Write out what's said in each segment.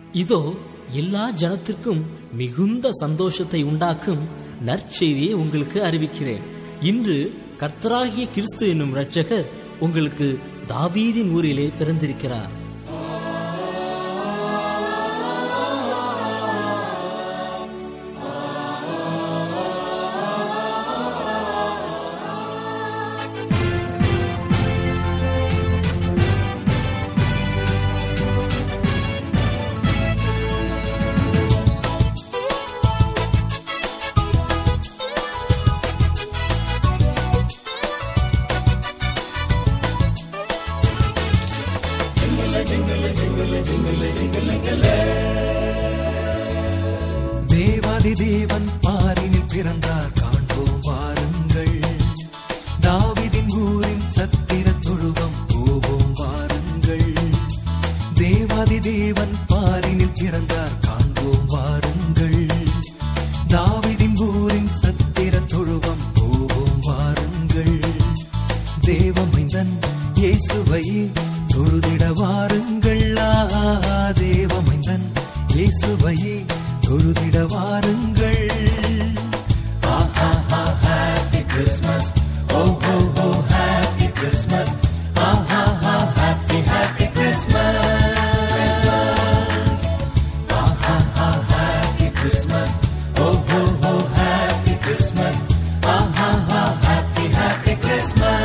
இதோ எல்லா ஜனத்திற்கும் மிகுந்த சந்தோஷத்தை உண்டாக்கும் நற்செய்தியை உங்களுக்கு அறிவிக்கிறேன் இன்று கர்த்தராகிய கிறிஸ்து என்னும் இரட்சகர் உங்களுக்கு தாவீதின் ஊரிலே பிறந்திருக்கிறார் தேவாதி தேவன் பாரினில் பிறந்தார் காண்போம் வாருங்கள் தாவிதின் ஊரின் சத்திர தொழுவம் போவோம் வாருங்கள் தேவாதி தேவன் பாரினில் பிறந்தார் காண்போம் வாருங்கள் தாவிதின் ஊரின் சத்திர தொழுவம் போவோம் வாருங்கள் தேவமைந்தன் இயேசுவை தொழுதிட வாருங்கள் ஆ, தேவமைந்தன் இயேசுவை தொழுதிட வாருங்கள் ஆஹா, ஆஹா, happy Christmas. Oh, oh, oh, happy Christmas. ஆஹா, ஆஹா, happy, happy Christmas. ஆஹா, ஆஹா, happy Christmas. Oh, oh, oh, happy Christmas. ஆஹா, ஆஹா, happy, happy Christmas.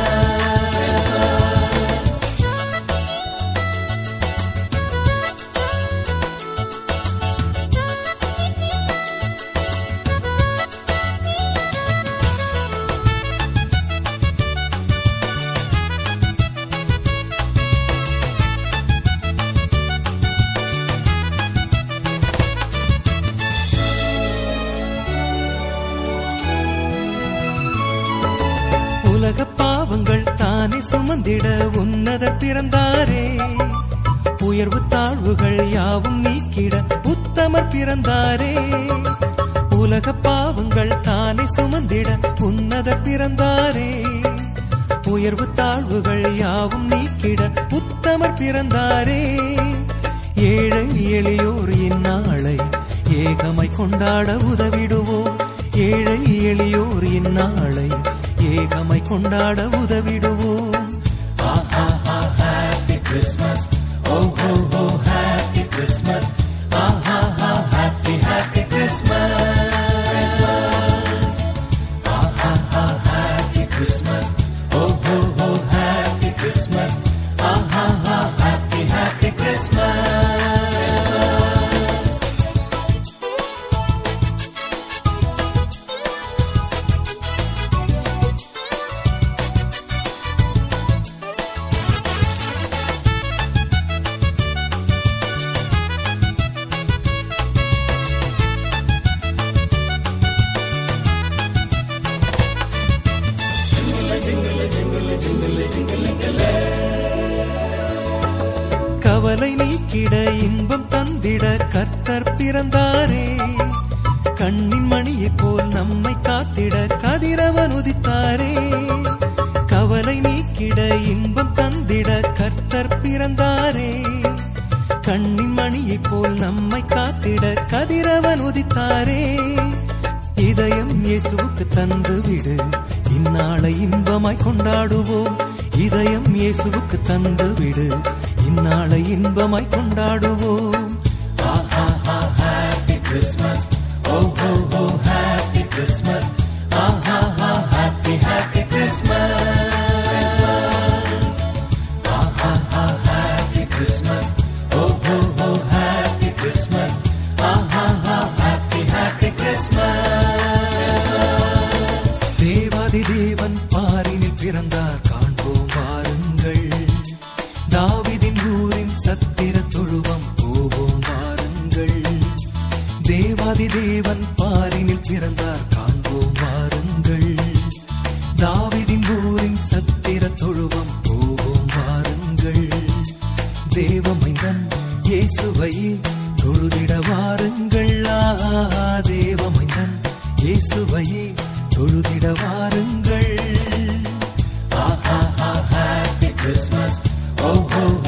உலக பாவங்கள் தானே சுமந்திட உன்னத பிறந்தாரே உயர்வு தாழ்வுகள் யாவும் நீக்கிட உத்தமர் பிறந்தாரே உலக பாவங்கள் தானே சுமந்திட உன்னத பிறந்தாரே உயர்வு தாழ்வுகள் யாவும் நீக்கிட உத்தமர் பிறந்தாரே ஏழை எளியோர் இந்நாளை ஏகமை கொண்டாட உதவிடுவோம் ஏழை எளியோர் இந்நாளை ஏகமை கொண்டாட உதவிடுவோம் ஆஹா, ஆஹா, happy Christmas. Oh, oh, oh, happy Christmas. ஆஹா, ஆஹா, happy, happy Christmas. ஆஹா, ஆஹா, happy Christmas. Oh, oh, oh, happy Christmas. ஆஹா, ஆஹா, happy, happy Christmas. கவலை நீக்கிட இன்பம் தந்திட கர்த்தர் பிறந்தாரே கண்ணின் மணியைப் போல் நம்மை காத்திட கதிரவன் உதித்தாரே கவலை நீக்கிட இன்பம் தந்திட கர்த்தர் பிறந்தாரே கண்ணின் மணியைப் போல் நம்மை காத்திட கதிரவன் உதித்தாரே இதயம் இயேசுவுக்கு தந்து விடு இந்நாளை இன்பமாய் கொண்டாடுவோம் இதயம் இயேசுவுக்கு தந்து விடு இந்நாளை இன்பமாய் கொண்டாடுவோம் ஆஹா, ஆஹா, happy Christmas. Oh, oh, oh, happy Christmas. ஆஹா, ஆஹா, happy, happy Christmas. ஆஹா, ஆஹா, happy Christmas. Oh, oh, oh, happy Christmas. ஆஹா, ஆஹா, happy, happy Christmas. தேவாதி தேவன் பாரினில் பிறந்தார் காண்போம் வாருங்கள் தாவிதின் ஊரின் சத்திர தொழுவம் போவோம் வாருங்கள் தேவாதி தேவன் பாரினில் பிறந்தார் காண்போம் வாருங்கள் தாவிதின் ஊரின் சத்திர தொழுவம் போவோம் வாருங்கள் தேவமைந்தன் இயேசுவை தொழுதிட வாருங்கள் ஆ, தேவமைந்தன் இயேசுவை தொழுதிட வாருங்கள் ஆஹா, ஆஹா, happy Christmas. Oh, oh,